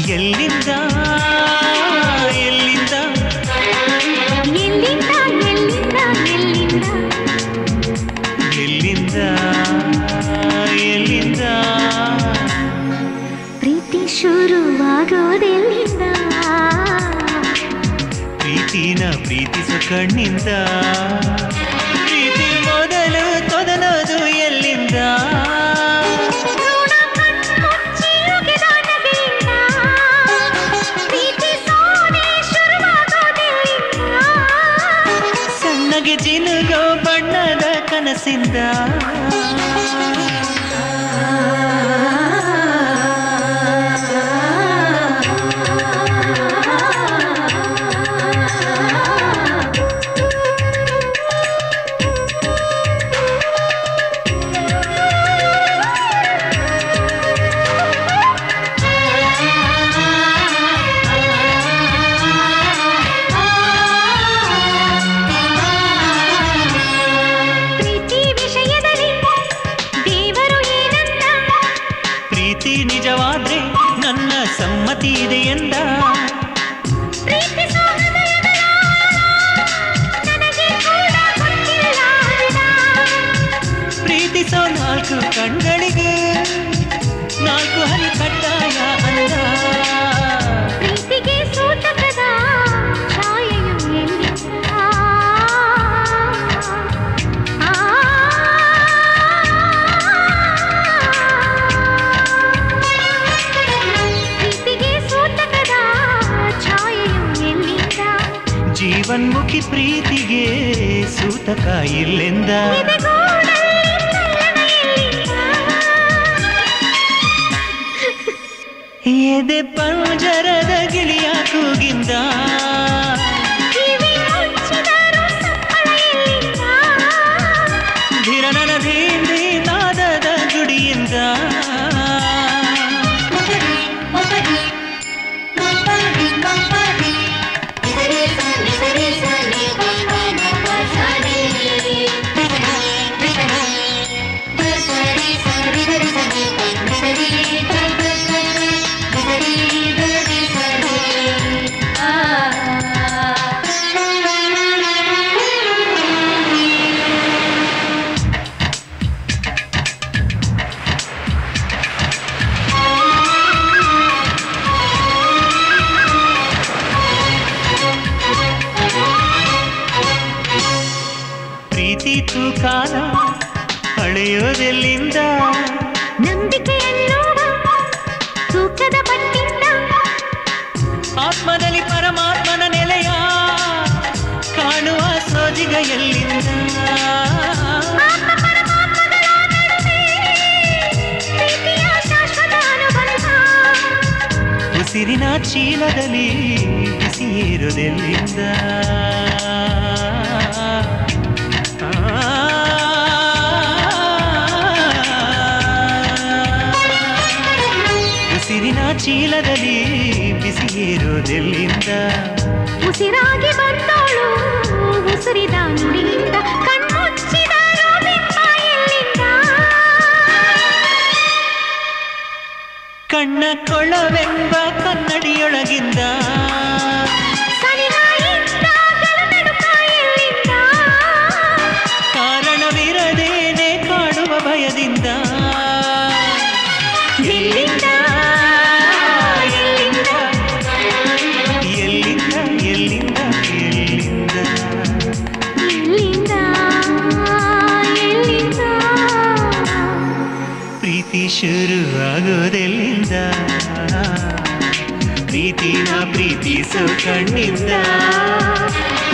ಎಲ್ಲಿಂದ ಎಲ್ಲಿಂದ ಎಲ್ಲಿಂದ ಎಲ್ಲಿಂದ ಎಲ್ಲಿಂದ ಎಲ್ಲಿಂದ ಎಲ್ಲಿಂದ ಪ್ರೀತಿ ಶುರುವಾಗೋದೆಲ್ಲಿಂದ ಪ್ರೀತಿನ ಪ್ರೀತಿಸು ಕಣ್ಣಿಂದ ಪ್ರೀತಿ ಮೊದಲು ತೊದಲೋದು ಎಲ್ಲಿಂದ ಋಣ ಕಣ್ಮುಚ್ಚಿ ಉಗಿದ ನಗೆಯಿಂದ ಪ್ರೀತಿಸೋದೇ ಶುರುವಾಗೋದೆಲ್ಲಿಂದ ಸಣ್ಣಗೆ ಜಿನುಗೋ ಬಣ್ಣದ ಕನಸಿಂದ ಪ್ರೀತಿ ವಿಷಯದಲ್ಲಿ ದೇವರು ಏನಂದ ಪ್ರೀತಿ ನಿಜವಾದ್ರೆ ನನ್ನ ಸಮ್ಮತಿ ಇದೆ ಎಂದ ಪ್ರೀತಿಸೋ ಹೃದಯಗಳ ನನಗೆ ಕೂಡ ಗೊತ್ತಿಲ್ಲ ಅಂದ. ಪ್ರೀತಿಸೋ ನಾಲ್ಕು ಕಣ್ಗಳಿಗೆ ನಾಲ್ಕು ಹನಿ ಕಡ್ಡಾಯ ಅಂದ ಪ್ರೀತಿಗೆ ಸೂತಕದ ಛಾಯೆಯು ಎಲ್ಲಿಂದ ಆ ಪ್ರೀತಿಗೆ ಸೂತಕದ ಛಾಯೆಯು ಎಲ್ಲಿಂದ ಜೀವನ್ಮುಖಿ ಪ್ರೀತಿಗೆ ಸೂತಕ ಇಲ್ಲೆಂದ ಎದೆಗೂಡಲ್ಲಿ ತಲ್ಲಣ ಎಲ್ಲಿಂದ ಎದೆ ಪಂಜರದ ಗಿಳಿಯ ಕೂಗಿಂದ ಕಿವಿ ಮುಚ್ಚಿದರೂ ಸಪ್ಪಳ ಎಲ್ಲಿಂದ ಧಿರನನ ಧೀಂದಿ ನಾದದ ಗುಡಿಯಿಂದ ಪ್ರೀತಿ ತೂಕಾಲ ಅಳೆಯೋದೆಲ್ಲಿಂದ ನಂಬಿಕೆ ಅನ್ನುವ ತೂಕದ ಪಟ್ಟಿಂದ ಆತ್ಮದಲ್ಲಿ ಪರಮಾತ್ಮನ ನೆಲೆಯ ಕಾಣುವ ಸೋಜಿಗ ಎಲ್ಲಿಂದ ಆತ್ಮ ಪರಮಾತ್ಮಗಳ ನಡುವೆ ಪ್ರೀತಿಯ ಶಾಶ್ವತ ಅನುಬಂಧ ಉಸಿರಿನ ಚೀಲದಲ್ಲಿ ಬಿಸಿ ಏರುವುದೆಲ್ಲಿಂದ ಉಸಿರಿನ ಚೀಲದಲ್ಲಿ ಬಿಸಿ ಏರುವುದೆಲ್ಲಿಂದ ಉಸಿರಾಗಿ ಬಂದೋಳು ಉಸಿರಿದ ನುಡಿಯಿಂದ ಕಣ್ಮುಚ್ಚಿದ ಬಿಂಬ ಎಲ್ಲಿಂದ ಕಣ್ಣ ಕೊಳವೆಂಬ ಕನ್ನಡಿಯೊಳಗಿಂದ ಸನಿಹ ಇದ್ದಾಗಲ ನಡುಕ ಎಲ್ಲಿಂದ ಕಾರಣವಿರದೇನೆ ಕಾಡುವ ಭಯದಿಂದ ಎಲ್ಲಿಂದ ಎಲ್ಲಿಂದ ಎಲ್ಲಿಂದ ಎಲ್ಲಿಂದ ಎಲ್ಲಿಂದ ಎಲ್ಲಿಂದ ಎಲ್ಲಿಂದ ಪ್ರೀತಿ ಶುರುವಾಗೋದೆಲ್ಲಿಂದ ಪ್ರೀತಿನ ಪ್ರೀತಿಸೋ ಕಣ್ಣಿಂದ